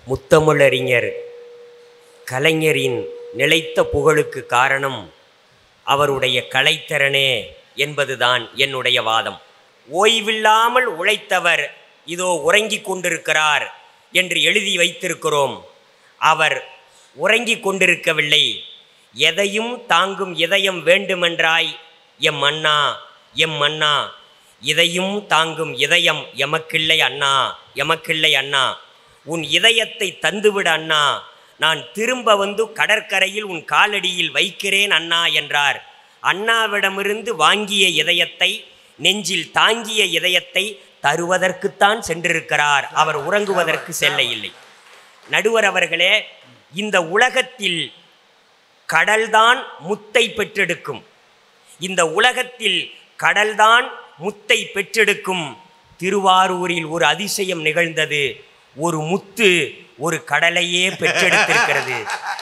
முத்தமிழறிஞர் கலைஞரின் நிலைத்த புகழுக்கு காரணம் அவருடைய கலைத்திறனே என்பதுதான் என்னுடைய வாதம் ஓய்வில்லாமல் உழைத்தவர் இதோ உறங்கிக் கொண்டிருக்கிறார் என்று எழுதி வைத்திருக்கிறோம் அவர் உறங்கிக் கொண்டிருக்கவில்லை எதையும் தாங்கும் இதயம் வேண்டுமென்றாய் எம் அண்ணா எம் அண்ணா இதையும் தாங்கும் இதயம் எமக்கில்லை அண்ணா எமக்கில்லை அண்ணா உன் இதயத்தை தந்துவிடு அண்ணா நான் திரும்ப வந்து கடற்கரையில் உன் காலடியில் வைக்கிறேன் அண்ணா என்றார் அண்ணாவிடமிருந்து வாங்கிய இதயத்தை நெஞ்சில் தாங்கிய இதயத்தை தருவதற்குத்தான் சென்றிருக்கிறார் அவர் உறங்குவதற்கு செல்ல இல்லை நடுவர் அவர்களே இந்த உலகத்தில் கடல்தான் முத்தை பெற்றெடுக்கும் இந்த உலகத்தில் கடல்தான் முத்தை பெற்றெடுக்கும் திருவாரூரில் ஒரு அதிசயம் நிகழ்ந்தது ஒரு முத்து ஒரு கடலையே பெற்றெடுத்திருக்கிறது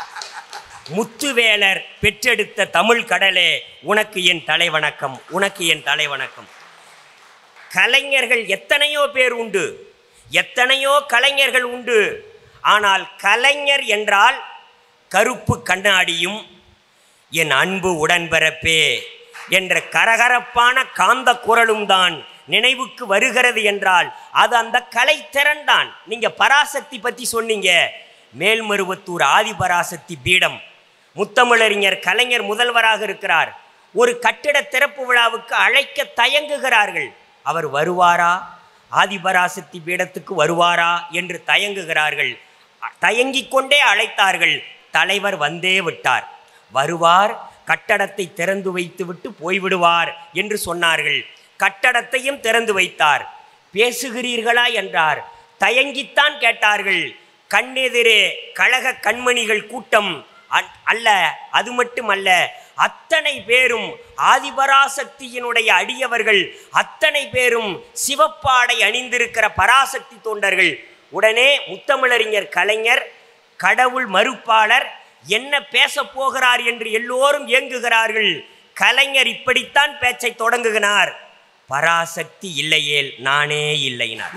முத்துவேலர் பெற்றெடுத்த தமிழ் கடலே உனக்கு என் தலைவணக்கம் உனக்கு என் தலைவணக்கம் கலைஞர்கள் எத்தனையோ பேர் உண்டு எத்தனையோ கலைஞர்கள் உண்டு ஆனால் கலைஞர் என்றால் கருப்பு கண்ணாடியும் என் அன்பு உடன்பிறப்பே என்ற கரகரப்பான காந்த குரலும் தான் நினைவுக்கு வருகிறது என்றால் அது அந்த கலைத்திறன் தான் நீங்க பராசக்தி பத்தி சொன்னீங்க மேல்மருவத்தூர் ஆதிபராசக்தி பீடம் முத்தமிழறிஞர் கலைஞர் முதல்வராக இருக்கிறார் ஒரு கட்டிட திறப்பு விழாவுக்கு அழைக்க தயங்குகிறார்கள் அவர் வருவாரா ஆதிபராசக்தி பீடத்துக்கு வருவாரா என்று தயங்குகிறார்கள் தயங்கிக் கொண்டே அழைத்தார்கள் தலைவர் வந்தே விட்டார் வருவார் கட்டடத்தை திறந்து வைத்துவிட்டு போய்விடுவார் என்று சொன்னார்கள் கட்டடத்தையும் திறந்து வைத்தார் பேசுகிறீர்களா என்றார் தயங்கித்தான் கேட்டார்கள் கண்ணெதிரே கழக கண்மணிகள் கூட்டம் அ- அல்ல அது மட்டுமல்ல அத்தனை பேரும் ஆதிபராசக்தியினுடைய அடியவர்கள் அத்தனை பேரும் சிவப்பாடை அணிந்திருக்கிற பராசக்தி தொண்டர்கள் உடனே முத்தமிழறிஞர் கலைஞர் கடவுள் மறுப்பாளர் என்ன பேசப் போகிறார் என்று எல்லோரும் ஏங்குகிறார்கள் கலைஞர் இப்படித்தான் பேச்சை தொடங்குகிறார் பராசக்தி இல்லையேல் நானே இல்லைனார்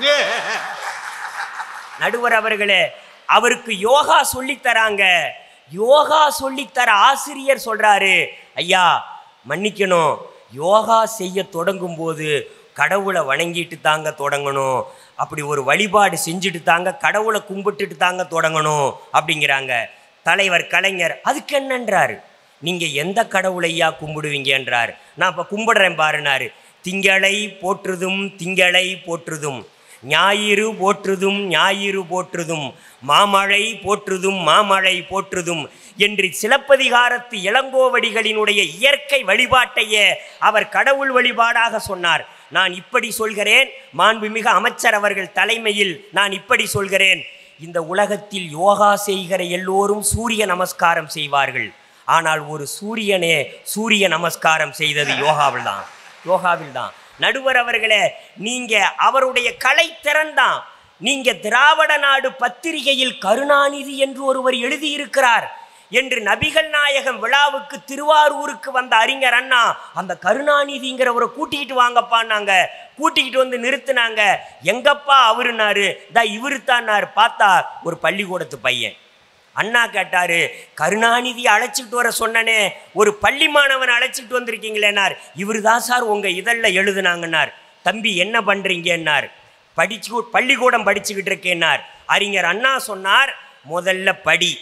நடுவர் அவர்களே அவருக்கு யோகா சொல்லித் தராங்க யோகா சொல்லித்தர ஆசிரியர் சொல்றாரு ஐயா மன்னிக்கணும் யோகா செய்ய தொடங்கும் போது கடவுளை வணங்கிட்டு தாங்க தொடங்கணும் அப்படி ஒரு வழிபாடு செஞ்சுட்டு தாங்க கடவுளை கும்பிட்டுட்டு தாங்க தொடங்கணும் அப்படிங்கிறாங்க தலைவர் கலைஞர் அதுக்கு என்னன்றாரு நீங்க எந்த கடவுளையா கும்பிடுவீங்கன்றார் நான் இப்ப கும்பிடுறேன் பாருனாரு திங்களை போற்றுதும் திங்களை போற்றுதும் ஞாயிறு போற்றுதும் ஞாயிறு போற்றுதும் மாமழை போற்றுதும் மாமழை போற்றுதும் என்று சிலப்பதிகாரத்து இளங்கோவடிகளினுடைய இயற்கை வழிபாட்டையே அவர் கடவுள் வழிபாடாக சொன்னார் நான் இப்படி சொல்கிறேன் மாண்புமிகு அமைச்சர் அவர்கள் தலைமையில் நான் இப்படி சொல்கிறேன் இந்த உலகத்தில் யோகா செய்கிற எல்லோரும் சூரிய நமஸ்காரம் செய்வார்கள் ஆனால் ஒரு சூரியனே சூரிய நமஸ்காரம் செய்தது யோகாவில் தான் யோகாவில் தான் நடுவர் அவர்களே நீங்க அவருடைய கலைத்திறன் தான் நீங்க திராவிட நாடு பத்திரிகையில் கருணாநிதி என்று ஒருவர் எழுதியிருக்கிறார் என்று நபிகள் நாயகம் விழாவுக்கு திருவாரூருக்கு வந்த அறிஞர் அண்ணா அந்த கருணாநிதிங்கிறவரை கூட்டிக்கிட்டு வாங்கப்பான்னாங்க கூட்டிக்கிட்டு வந்து நிறுத்துனாங்க எங்கப்பா அவருனாரு தா இவரு பார்த்தா ஒரு பள்ளிக்கூடத்து பையன் அண்ணா கேட்டாரு கருணாநிதி அழைச்சிட்டு வர சொன்னனே ஒரு பள்ளி மாணவன் அழைச்சிட்டு வந்திருக்கீங்களேனார் இவர் தான் சார் உங்க இதழில் எழுதுனாங்கன்னார் தம்பி என்ன பண்றீங்கன்னார் படிச்சு பள்ளிக்கூடம் படிச்சுக்கிட்டு இருக்கேன்னார் அறிஞர் அண்ணா சொன்னார் முதல்ல படி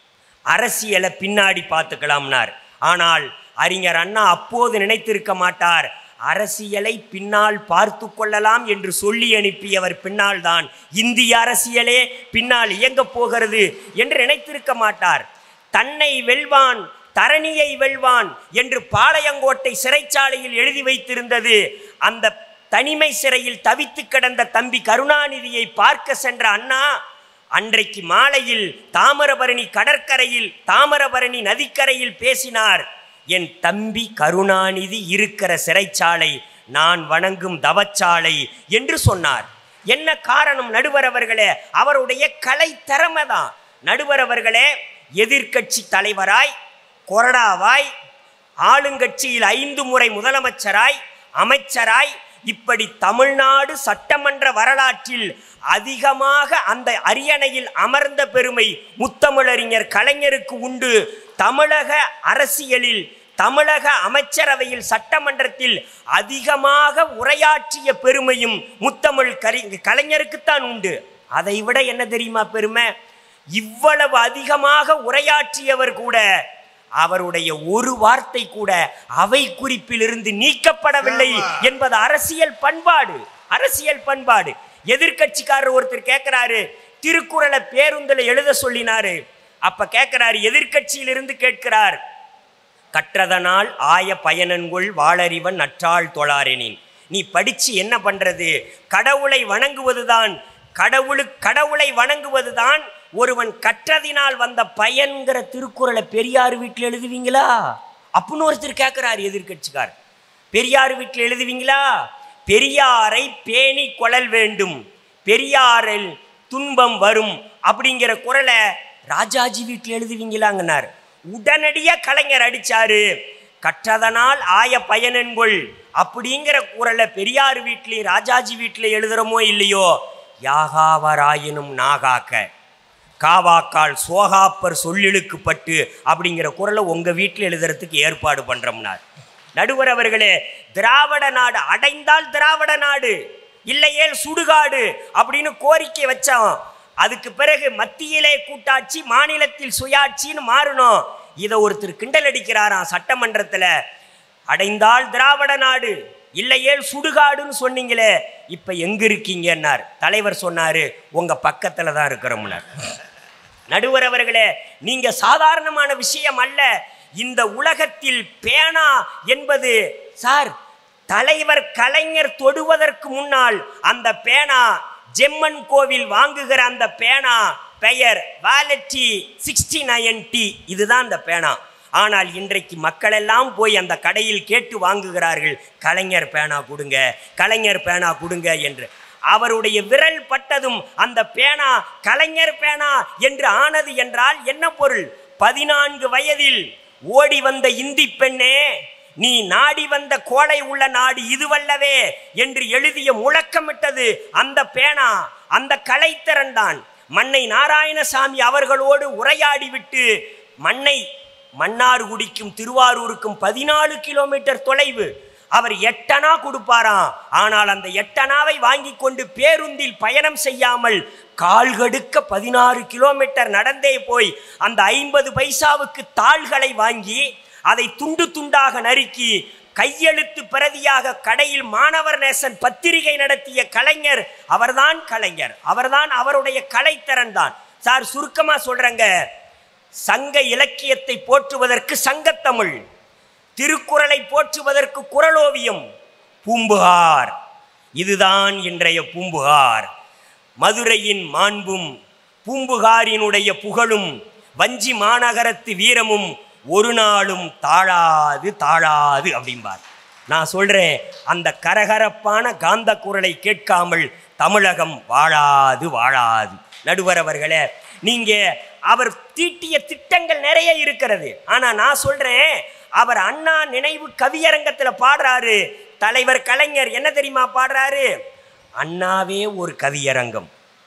அரசியலை பின்னாடி பார்த்துக்கலாம்னார் ஆனால் அறிஞர் அண்ணா அப்போது நினைத்திருக்க மாட்டார் அரசியலை பின்னால் பார்த்து கொள்ளலாம் என்று சொல்லி அனுப்பியவர் பின்னால் தான் இந்திய அரசியலே பின்னால் இயங்கப் போகிறது என்று நினைத்திருக்க மாட்டார் தன்னை வெல்வான் தரணியை வெல்வான் என்று பாளையங்கோட்டை சிறைச்சாலையில் எழுதி வைத்திருந்தது அந்த தனிமை சிறையில் தவித்து கிடந்த தம்பி கருணாநிதியை பார்க்க சென்ற அண்ணா அன்றைக்கு மாலையில் தாமிரபரணி கடற்கரையில் தாமிரபரணி நதிக்கரையில் பேசினார் என் தம்பி கருணாநிதி இருக்கிற சிறைச்சாலை நான் வணங்கும் தவச்சாலை என்று சொன்னார் என்ன காரணம் நடுவர் அவர்களே அவருடைய கலை திறமை தான் நடுவர் அவர்களே எதிர்க்கட்சி தலைவராய் கொறடாவாய் ஆளுங்கட்சியில் ஐந்து முறை முதலமைச்சராய் அமைச்சராய் இப்படி தமிழ்நாடு சட்டமன்ற வரலாற்றில் அதிகமாக அந்த அரியணையில் அமர்ந்த பெருமை முத்தமிழறிஞர் கலைஞருக்கு உண்டு தமிழக அரசியலில் தமிழக அமைச்சரவையில் சட்டமன்றத்தில் அதிகமாக உரையாற்றிய பெருமையும் முத்தமிழ் கரி கலைஞருக்குத்தான் உண்டு அதை விட என்ன தெரியுமா பெருமை இவ்வளவு அதிகமாக உரையாற்றியவர் கூட அவருடைய ஒரு வார்த்தை கூட அவை குறிப்பிலிருந்து நீக்கப்படவில்லை என்பது அரசியல் பண்பாடு அரசியல் பண்பாடு எதிர்க்கட்சிக்காரர் ஒருத்தர் கேட்கிறாரு திருக்குறளை பேருந்துல எழுத சொல்லினாரு அப்ப கேட்கிறாரு எதிர்க்கட்சியிலிருந்து கேட்கிறார் கற்றதனால் ஆய பயனன்கொள் வாளறிவன் நற்றாள் தொழாரெனின் நீ படிச்சு என்ன பண்றது கடவுளை வணங்குவதுதான் கடவுளு கடவுளை வணங்குவதுதான் ஒருவன் கற்றதினால் வந்த பயன்கிற திருக்குறளை பெரியார் வீட்டில் எழுதுவீங்களா அப்படின்னு ஒருத்தர் கேட்கிறார் எதிர்க்கட்சிக்கார் பெரியார் வீட்டில் எழுதுவீங்களா பெரியாரை பேணி கொள்ளல் வேண்டும் பெரியாரில் துன்பம் வரும் அப்படிங்கிற குரலை ராஜாஜி வீட்டில் எழுதுவீங்களாங்கன்னார் உடனடியா கலைஞர் அடிச்சாரு கற்றதனால் ஆய பயனன்கொள் அப்படிங்கிற குரலை பெரியார் வீட்லேயும் ராஜாஜி வீட்டில் எழுதுறோமோ இல்லையோ யாகாவராயினும் நாகாக்க காவாக்கால் சோகாப்பர் சொல்லிழுக்குப்பட்டு அப்படிங்கிற குரலை உங்கள் வீட்டில் எழுதுறதுக்கு ஏற்பாடு பண்ணுறோம்னார் நடுவர் அவர்களே திராவிட நாடு அடைந்தால் திராவிட நாடு இல்லையேல் சுடுகாடு அப்படின்னு கோரிக்கை வச்சோம் அதுக்கு பிறகு மத்தியிலே கூட்டாட்சி மாநிலத்தில் சுயாட்சின்னு மாறணும் இதை ஒருத்தர் கிண்டல் அடிக்கிறாராம் சட்டமன்றத்தில் அடைந்தால் திராவிட நாடு இல்லையேல் சுடுகாடுன்னு சொன்னீங்களே இப்போ எங்க இருக்கீங்கன்னார் தலைவர் சொன்னாரு உங்க பக்கத்துல தான் இருக்கிறோம்னார் நடுவர் அவர்களே நீங்க சாதாரணமான விஷயம் அல்ல இந்த உலகத்தில் பேனா என்பது சார் தலைவர் கலைஞர் தொடுவதற்கு முன்னால் அந்த பேனா ஜெம்மன் கோவில் வாங்குகிற அந்த பேனா பெயர் வாலட்டி சிக்ஸ்டி நைன் டி இதுதான் அந்த பேனா ஆனால் இன்றைக்கு மக்கள் எல்லாம் போய் அந்த கடையில் கேட்டு வாங்குகிறார்கள் கலைஞர் பேனா கொடுங்க கலைஞர் பேனா கொடுங்க என்று அவருடைய விரல் பட்டதும் அந்த பேனா கலைஞர் பேனா என்று ஆனது என்றால் என்ன பொருள் பதினான்கு வயதில் ஓடி வந்த இந்தி பெண்ணே நீ நாடி வந்த கோலை உள்ள நாடு இதுவல்லவே என்று எழுதிய முழக்கமிட்டது அந்த பேனா அந்த கலைத்திறன் தான் மன்னை நாராயணசாமி அவர்களோடு உரையாடிவிட்டு மண்ணை மன்னார்குடிக்கும் திருவாரூருக்கும் பதினாலு கிலோமீட்டர் தொலைவு அவர் எட்டனா கொடுப்பாராம் ஆனால் அந்த எட்டனாவை வாங்கி கொண்டு பேருந்தில் பயணம் செய்யாமல் கால்கடுக்க பதினாறு கிலோமீட்டர் நடந்தே போய் அந்த ஐம்பது பைசாவுக்கு தாள்களை வாங்கி அதை துண்டு துண்டாக நறுக்கி கையெழுத்து பிரதியாக கடையில் மாணவர் நேசன் பத்திரிகை நடத்திய கலைஞர் அவர்தான் கலைஞர் அவர்தான் அவருடைய கலைத்திறன் தான் சார் சுருக்கமா சொல்றேங்க சங்க இலக்கியத்தை போற்றுவதற்கு சங்கத்தமிழ் திருக்குறளை போற்றுவதற்கு குறளோவியம் பூம்புகார் இதுதான் இன்றைய பூம்புகார் மதுரையின் மாண்பும் பூம்புகாரினுடைய புகழும் வஞ்சி மாநகரத்து வீரமும் ஒரு நாளும் தாழாது தாழாது அப்படிம்பார் நான் சொல்றேன் அந்த கரகரப்பான காந்த குரலை கேட்காமல் தமிழகம் வாழாது வாழாது நடுவர் அவர்களே நீங்க அவர் தீட்டிய திட்டங்கள் நிறைய இருக்கிறது ஆனா நான் சொல்றேன் அவர் அண்ணா நினைவு கவியரங்கத்துல பாடுறாரு தலைவர் கலைஞர் என்ன தெரியுமா பாடுறாரு அண்ணாவே ஒரு கவியரங்கம்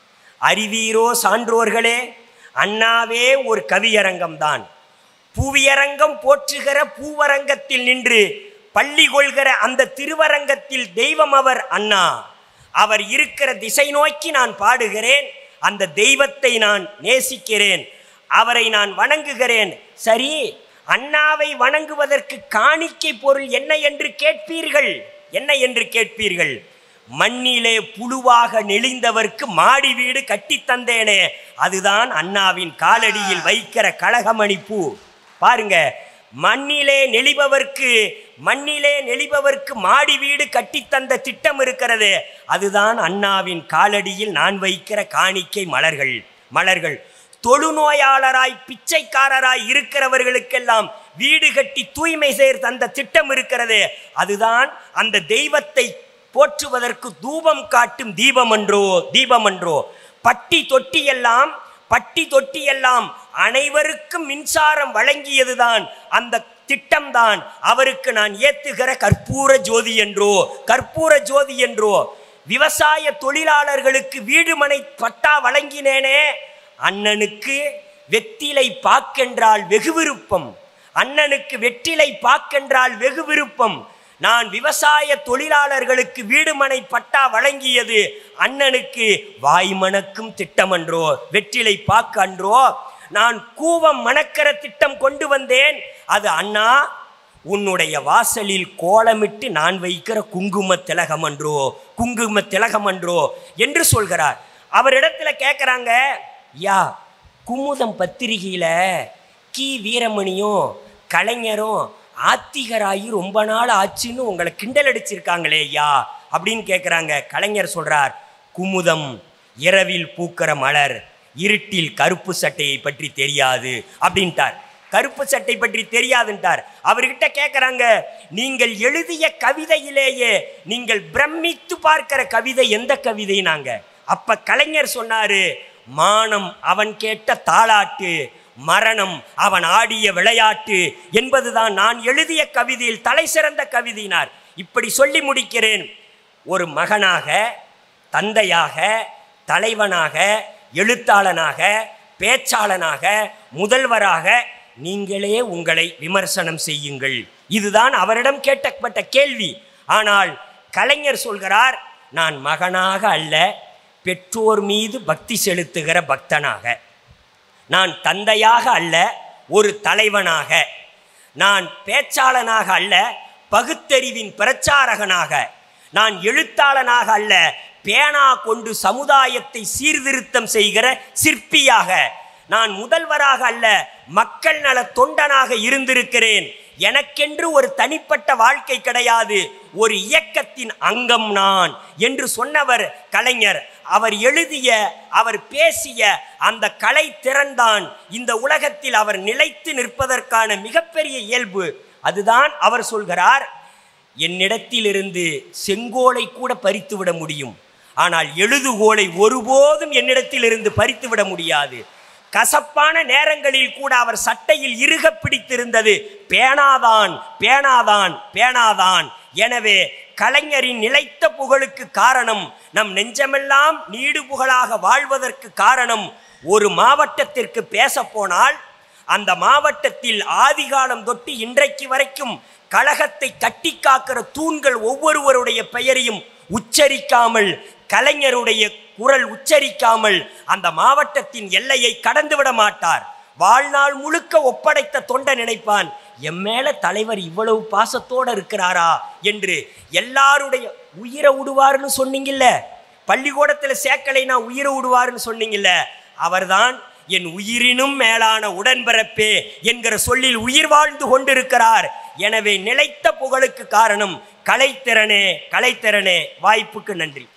அறிவீரோ சான்றோர்களே அண்ணாவே ஒரு கவியரங்கம் தான் புவியரங்கம் போற்றுகிற பூவரங்கத்தில் நின்று பள்ளி கொள்கிற அந்த திருவரங்கத்தில் தெய்வம் அவர் அண்ணா அவர் இருக்கிற திசை நோக்கி நான் பாடுகிறேன் அந்த தெய்வத்தை நான் நேசிக்கிறேன் அவரை நான் வணங்குகிறேன் சரி அண்ணாவை வணங்குவதற்கு காணிக்கை பொருள் என்ன என்று கேட்பீர்கள் என்ன என்று கேட்பீர்கள் மண்ணிலே புழுவாக நெளிந்தவர்க்கு மாடி வீடு கட்டித் தந்தேனே அதுதான் அண்ணாவின் காலடியில் வைக்கிற கழகமணி பூ பாருங்க மண்ணிலே நெளிபவர்க்கு மண்ணிலே நெளிபவர்க்கு மாடி வீடு கட்டித்தந்த திட்டம் இருக்கிறது அதுதான் அண்ணாவின் காலடியில் நான் வைக்கிற காணிக்கை மலர்கள் மலர்கள் தொழுநோயாளராய் பிச்சைக்காரராய் இருக்கிறவர்களுக்கெல்லாம் வீடு கட்டி தூய்மை செய்ய தந்த திட்டம் இருக்கிறது அதுதான் அந்த தெய்வத்தை போற்றுவதற்கு தூபம் காட்டும் தீபம் என்றோ தீபம் என்றோ பட்டி தொட்டி எல்லாம் பட்டி தொட்டி எல்லாம் அனைவருக்கும் மின்சாரம் வழங்கியதுதான் அந்த திட்டம்தான் அவருக்கு நான் ஏத்துகிற கற்பூர ஜோதி என்றோ கற்பூர ஜோதி என்றோ விவசாய தொழிலாளர்களுக்கு வீடு மனை பட்டா வழங்கினேனே அண்ணனுக்கு வெத்திலை பாக்கென்றால் வெகு விருப்பம் அண்ணனுக்கு வெற்றிலை பாக்கென்றால் வெகு விருப்பம் நான் விவசாய தொழிலாளர்களுக்கு வீடுமனை பட்டா வழங்கியது அண்ணனுக்கு வாய்மணக்கும் திட்டமன்றோ வெற்றிலை பாக்கு அன்றோ நான் கூவம் மணக்கிற திட்டம் கொண்டு வந்தேன் அது அண்ணா உன்னுடைய வாசலில் கோலமிட்டு நான் வைக்கிற குங்கும திலகம் அன்றோ குங்கும திலகம் அன்றோ என்று சொல்கிறார் அவரிடத்துல கேட்குறாங்க யா குமுதம் பத்திரிகையில கி வீரமணியும் கலைஞரும் ஆத்திகராகி ரொம்ப நாள் ஆச்சுன்னு உங்களை கிண்டல் அடிச்சிருக்காங்களே ஐயா அப்படின்னு கேட்குறாங்க கலைஞர் சொல்றார் குமுதம் இரவில் பூக்கிற மலர் இருட்டில் கருப்பு சட்டையை பற்றி தெரியாது அப்படின்ட்டார் கருப்பு சட்டை பற்றி தெரியாதுன்ட்டார் அவர்கிட்ட கேட்குறாங்க நீங்கள் எழுதிய கவிதையிலேயே நீங்கள் பிரமித்து பார்க்கிற கவிதை எந்த கவிதை நாங்க அப்ப கலைஞர் சொன்னாரு மானம் அவன் கேட்ட தாளாட்டு மரணம் அவன் ஆடிய விளையாட்டு என்பதுதான் நான் எழுதிய கவிதையில் தலை சிறந்த கவிதையினார் இப்படி சொல்லி முடிக்கிறேன் ஒரு மகனாக தந்தையாக தலைவனாக எழுத்தாளனாக பேச்சாளனாக முதல்வராக நீங்களே உங்களை விமர்சனம் செய்யுங்கள் இதுதான் அவரிடம் கேட்கப்பட்ட கேள்வி ஆனால் கலைஞர் சொல்கிறார் நான் மகனாக அல்ல பெற்றோர் மீது பக்தி செலுத்துகிற பக்தனாக நான் தந்தையாக அல்ல ஒரு தலைவனாக நான் பேச்சாளனாக அல்ல பகுத்தறிவின் பிரச்சாரகனாக நான் எழுத்தாளனாக அல்ல பேனா கொண்டு சமுதாயத்தை சீர்திருத்தம் செய்கிற சிற்பியாக நான் முதல்வராக அல்ல மக்கள் நல தொண்டனாக இருந்திருக்கிறேன் எனக்கென்று ஒரு தனிப்பட்ட வாழ்க்கை கிடையாது ஒரு இயக்கத்தின் அங்கம் நான் என்று சொன்னவர் கலைஞர் அவர் எழுதிய அவர் பேசிய அந்த கலை திறன்தான் இந்த உலகத்தில் அவர் நிலைத்து நிற்பதற்கான மிகப்பெரிய இயல்பு அதுதான் அவர் சொல்கிறார் என்னிடத்திலிருந்து செங்கோலை கூட பறித்து விட முடியும் ஆனால் எழுதுகோலை ஒருபோதும் என்னிடத்திலிருந்து பறித்து விட முடியாது கசப்பான நேரங்களில் கூட அவர் சட்டையில் இறுக பிடித்திருந்தது பேனாதான் பேனாதான் பேனாதான் எனவே கலைஞரின் நிலைத்த புகழுக்கு காரணம் நம் நெஞ்சமெல்லாம் நீடு புகழாக வாழ்வதற்கு காரணம் ஒரு மாவட்டத்திற்கு பேச போனால் அந்த மாவட்டத்தில் ஆதிகாலம் தொட்டு இன்றைக்கு வரைக்கும் கழகத்தை கட்டி காக்கிற தூண்கள் ஒவ்வொருவருடைய பெயரையும் உச்சரிக்காமல் கலைஞருடைய குரல் உச்சரிக்காமல் அந்த மாவட்டத்தின் எல்லையை கடந்து விட மாட்டார் வாழ்நாள் முழுக்க ஒப்படைத்த தொண்ட நினைப்பான் என் மேல தலைவர் இவ்வளவு பாசத்தோட இருக்கிறாரா என்று எல்லாருடைய உயிரை விடுவாருன்னு சொன்னீங்கல்ல பள்ளிக்கூடத்தில் சேர்க்கலைனா உயிரை விடுவாருன்னு சொன்னீங்கல்ல அவர்தான் என் உயிரினும் மேலான உடன்பிறப்பே என்கிற சொல்லில் உயிர் வாழ்ந்து கொண்டிருக்கிறார் எனவே நிலைத்த புகழுக்கு காரணம் கலைத்திறனே கலைத்திறனே வாய்ப்புக்கு நன்றி